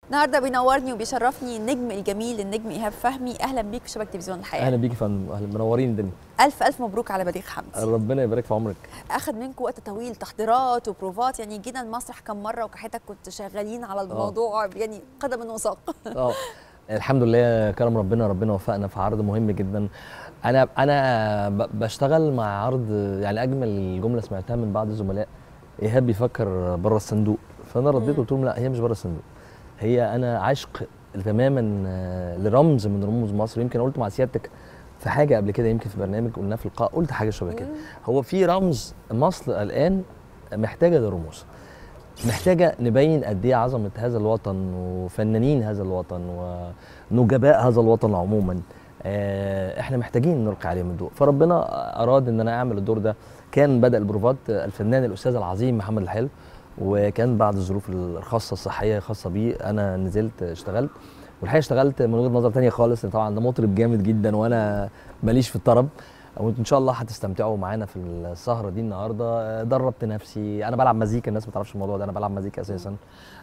النهارده بينورني وبيشرفني النجم الجميل النجم ايهاب فهمي اهلا بيك في شبكه تلفزيون الحياه اهلا بيكي يا فندم اهلا منورين الدنيا الف الف مبروك على بليغ حمدي ربنا يبارك في عمرك اخذ منكم وقت طويل تحضيرات وبروفات يعني جينا المسرح كم مره وكحياتك كنت شغالين على الموضوع يعني قدم وساق اه الحمد لله كرم ربنا ربنا وفقنا في عرض مهم جدا انا انا ب- بشتغل مع عرض يعني اجمل جمله سمعتها من بعض الزملاء ايهاب بيفكر بره الصندوق فانا رديت مم. قلت لهم لا هي مش بره الصندوق هي انا عشق تماما آه، لرمز من رموز مصر يمكن قلت مع سيادتك في حاجه قبل كده يمكن في برنامج قلناه في لقاء قلت حاجه شبه كده هو في رمز مصر الان محتاجه لرموز محتاجه نبين قد ايه عظمه هذا الوطن وفنانين هذا الوطن ونجباء هذا الوطن عموما آه، احنا محتاجين نلقي عليهم الضوء فربنا اراد ان انا اعمل الدور ده كان بدا البروفات الفنان الاستاذ العظيم محمد الحلو وكان بعد الظروف الخاصه الصحيه الخاصه بيه انا نزلت اشتغلت والحقيقه اشتغلت من وجهه نظر تانية خالص لأن طبعا ده مطرب جامد جدا وانا ماليش في الطرب وان شاء الله هتستمتعوا معانا في السهره دي النهارده آه، دربت نفسي انا بلعب مزيكا الناس ما تعرفش الموضوع ده انا بلعب مزيكا اساسا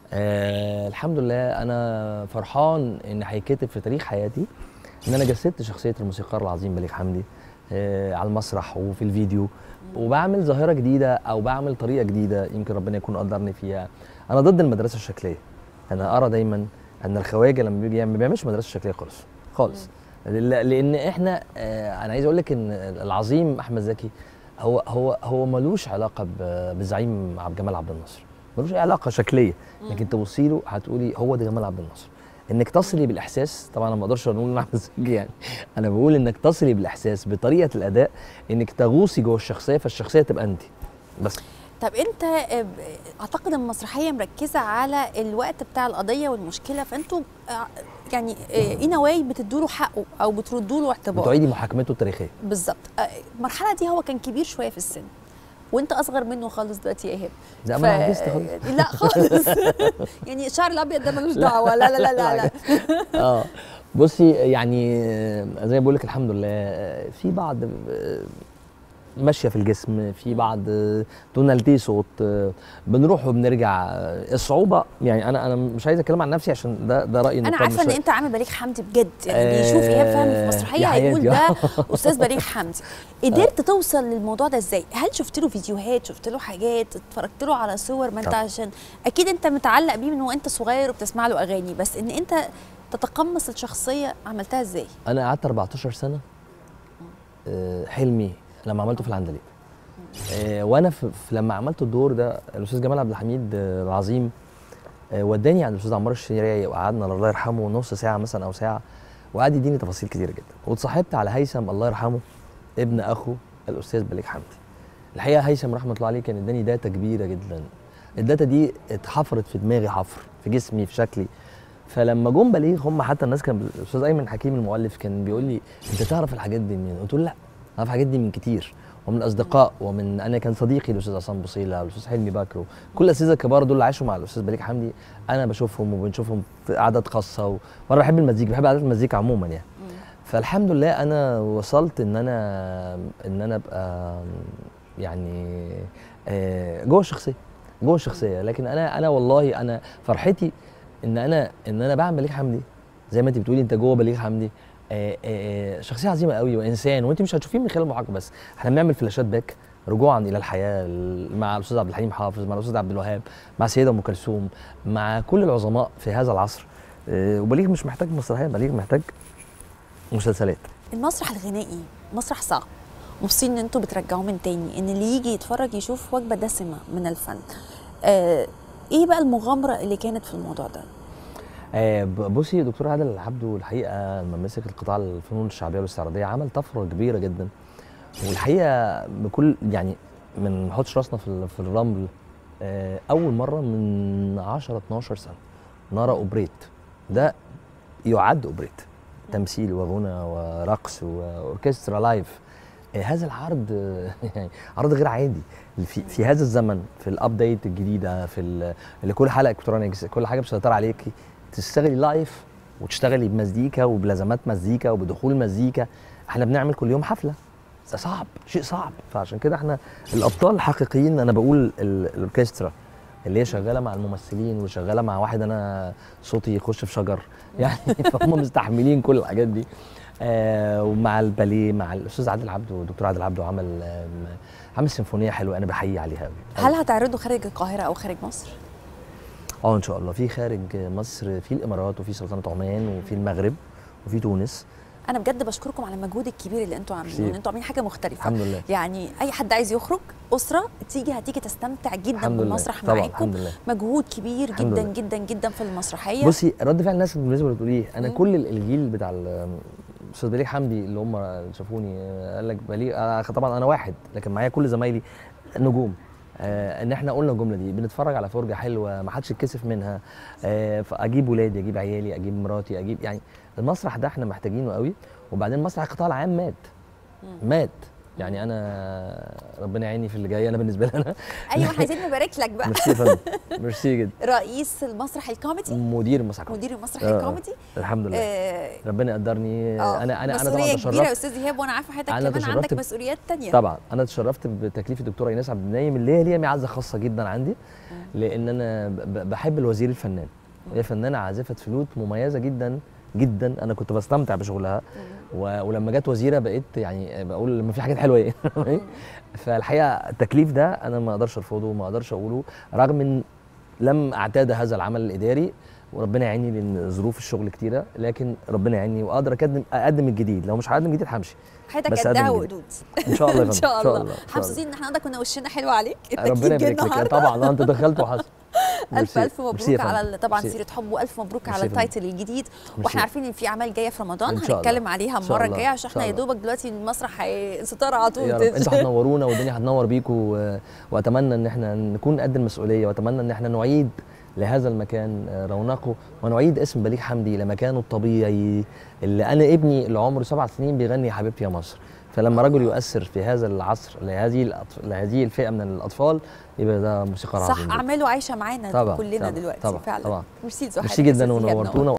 آه الحمد لله انا فرحان ان هيتكتب في تاريخ حياتي ان انا جسدت شخصيه الموسيقار العظيم بليغ حمدي آه على المسرح وفي الفيديو وبعمل ظاهره جديده او بعمل طريقه جديده يمكن ربنا يكون قدرني فيها انا ضد المدرسه الشكليه انا ارى دايما ان الخواجه لما بيجي يعمل ما بيعملش مدرسه شكليه خالص خالص ل- لان احنا آه، انا عايز اقول لك ان العظيم احمد زكي هو هو هو ملوش علاقه ب- بالزعيم عبد الجمال عبد الناصر ملوش اي علاقه شكليه لكن تبصي له هتقولي هو ده جمال عبد الناصر انك تصلي بالاحساس طبعا انا ما اقدرش اقول ان احمد زكي يعني انا بقول انك تصلي بالاحساس بطريقه الاداء انك تغوصي جوه الشخصيه فالشخصيه تبقى انت بس طب انت آه، ب- اعتقد ان المسرحيه مركزه على الوقت بتاع القضيه والمشكله فانتوا آه، يعني آه، ان واي بتدوا له حقه او بتردوا له اعتباره بتعيدي محاكمته التاريخيه بالظبط آه، المرحله دي هو كان كبير شويه في السن وانت اصغر منه خالص دلوقتي يا ايهاب لا ما انا عجزت خالص لا خالص يعني الشعر الابيض ده ملوش دعوه لا لا لا لا, لا. اه بصي يعني آه، زي ما بقول لك الحمد لله آه، في بعض آه، ماشيه في الجسم في بعض آه، توناليتي صوت آه، بنروح وبنرجع آه، الصعوبه يعني انا انا مش عايز اتكلم عن نفسي عشان ده ده رايي انا النقاد عارفه مش ان انت عامل بليغ حمدي بجد يعني آه، بيشوف ايهاب فهمي في يا مسرحيه حياتي. هيقول ده استاذ بليغ حمدي قدرت توصل للموضوع ده ازاي هل شفت له فيديوهات شفت له حاجات اتفرجت له على صور ما انت طبعا. عشان اكيد انت متعلق بيه من وانت صغير وبتسمع له اغاني بس ان انت تتقمص الشخصيه عملتها ازاي انا قعدت 14 سنه آه، حلمي لما عملته في العندليب آه، وانا في في- لما عملت الدور ده الاستاذ جمال عبد الحميد آه، العظيم آه، وداني عند الاستاذ عمار الشريعي وقعدنا الله يرحمه نص ساعه مثلا او ساعه وقعد يديني تفاصيل كتيره جدا واتصاحبت على هيثم الله يرحمه ابن اخو الاستاذ بليغ حمدي الحقيقه هيثم رحمه الله عليه كان اداني داتا كبيره جدا الداتا دي اتحفرت في دماغي حفر في جسمي في شكلي فلما جم بليغ هم حتى الناس كان الاستاذ ايمن حكيم المؤلف كان بيقول لي انت تعرف الحاجات دي منين؟ قلت له لا اعرف الحاجات دي من كتير ومن اصدقاء ومن انا كان صديقي الاستاذ عصام بوصيله والاستاذ حلمي بكر كل الاساتذه الكبار دول اللي عاشوا مع الاستاذ بليغ حمدي انا بشوفهم وبنشوفهم في قعدات خاصه و... وانا بحب المزيكا بحب قعدات المزيكا عموما يعني فالحمد لله انا وصلت ان انا ان انا ابقى يعني آه، جوه الشخصيه جوه الشخصيه لكن انا انا والله انا فرحتي ان انا ان انا بعمل بليغ حمدي زي ما انت بتقولي انت جوه بليغ حمدي آه، آه، شخصيه عظيمه قوي وانسان وانت مش هتشوفيه من خلال المحاكمه بس احنا بنعمل فلاشات باك رجوعا الى الحياه ال- مع الاستاذ عبد الحليم حافظ مع الاستاذ عبد الوهاب مع السيده ام كلثوم مع كل العظماء في هذا العصر آه، وبليغ مش محتاج مسرحيه بليغ محتاج مسلسلات المسرح الغنائي مسرح صعب مبسوطين ان انتوا بترجعوه من تاني ان اللي يجي يتفرج يشوف وجبه دسمه من الفن آه ايه بقى المغامره اللي كانت في الموضوع ده آه، ب- بصي دكتور عادل العبدو الحقيقه لما مسك القطاع الفنون الشعبيه والاستعراضيه عمل طفره كبيره جدا والحقيقه بكل يعني من ما نحطش راسنا في ال- في الرمل آه، اول مره من 10 12 سنه نرى اوبريت ده يعد اوبريت تمثيل وغنى ورقص واوركسترا لايف آه، هذا العرض آه، يعني عرض غير عادي في, في هذا الزمن في الابديت الجديده في ال- اللي كل حلقه الكترونيكس كل حاجه مسيطره عليكي تشتغلي لايف وتشتغلي بمزيكا وبلازمات مزيكا وبدخول مزيكا احنا بنعمل كل يوم حفله ده صعب شيء صعب فعشان كده احنا الابطال الحقيقيين انا بقول ال- الاوركسترا اللي هي شغاله مع الممثلين وشغاله مع واحد انا صوتي يخش في شجر يعني فهم مستحملين كل الحاجات دي آه ومع الباليه مع الاستاذ عادل عبده والدكتور عادل عبده عمل آم، عمل سيمفونيه حلوه انا بحيي عليها قوي هل هتعرضوا خارج القاهره او خارج مصر؟ اه ان شاء الله في خارج مصر في الامارات وفي سلطنه عمان وفي المغرب وفي تونس انا بجد بشكركم على المجهود الكبير اللي انتوا عاملينه ميرسي. ان انتوا عاملين حاجه مختلفه الحمد لله يعني اي حد عايز يخرج اسره تيجي هتيجي تستمتع جدا الحمد لله بالمسرح طبعا معاكم الحمد لله مجهود كبير الحمد جدا لله. جدا جدا في المسرحيه بصي رد فعل الناس بالنسبه اللي بتقوليه انا مم. كل ال- الجيل بتاع ال- الاستاذ بليغ حمدي اللي هم شافوني آه، قال لك بليغ آه، طبعا انا واحد لكن معايا كل زمايلي نجوم آه ان احنا قلنا الجمله دي بنتفرج على فرجه حلوه ما حدش يتكسف منها آه فاجيب ولادي اجيب عيالي اجيب مراتي اجيب يعني المسرح ده احنا محتاجينه قوي وبعدين مسرح القطاع العام مات مم. مات يعني انا ربنا يعيني في اللي جاي انا بالنسبه لي انا ايوه عايزين نبارك لك بقى ميرسي يا فندم ميرسي جدا رئيس المسرح الكوميدي مدير المسرح مدير المسرح آه. الكوميدي الحمد لله آه، ربنا يقدرني آه، انا انا انا طبعا مسؤوليه كبيره يا تشرفت استاذ ايهاب وانا عارفه حضرتك أنا كمان تشرفت عندك ب- مسؤوليات تانية طبعا انا اتشرفت بتكليف الدكتوره ايناس عبد النايم اللي هي ليها معزه خاصه جدا عندي لان انا ب- ب- بحب الوزير الفنان هي فنانه عازفه فلوت مميزه جدا جدا انا كنت بستمتع بشغلها و- ولما جت وزيره بقيت يعني بقول لما في حاجات حلوه ايه فالحقيقه التكليف ده انا ما اقدرش ارفضه وما اقدرش اقوله رغم ان لم اعتاد هذا العمل الاداري وربنا يعيني لان ظروف الشغل كتيره لكن ربنا يعيني واقدر اقدم اقدم الجديد لو مش هقدم الجديد همشي حياتك بس قدها أقدم وقدود ان شاء الله يا ان فندم. شاء الله إن شاء حاسين ان احنا النهارده كنا وشنا حلو عليك ربنا التكليف جه يبارك لك النهارده طبعا آه، انت دخلت وحصل الف ميرسي. الف ميرسي يا مبروك على فندم. ال- طبعا ميرسي. سيره حب والف مبروك على ميرسي يا التايتل الجديد ميرسي. واحنا عارفين ان في اعمال جايه في رمضان إن شاء الله. هنتكلم عليها إن شاء المره الله. الجايه إن عشان شاء احنا يا الله. دوبك دلوقتي المسرح هي- ستاره على طول يا رب انتوا هتنورونا والدنيا هتنور بيكم و- واتمنى ان احنا نكون قد المسؤوليه واتمنى ان احنا نعيد لهذا المكان آه، رونقه ونعيد اسم بليغ حمدي لمكانه الطبيعي اللي انا ابني اللي عمره سبع سنين بيغني يا حبيبتي يا مصر فلما رجل يؤثر في هذا العصر لهذه الأطف... لهذه الفئه من الاطفال يبقى ده موسيقار صح عظيم جداً. اعماله عايشه معانا طبعاً، كلنا طبعاً، دلوقتي طبعاً، فعلا طبعاً. ميرسي لزحل ميرسي جدا ونورتونا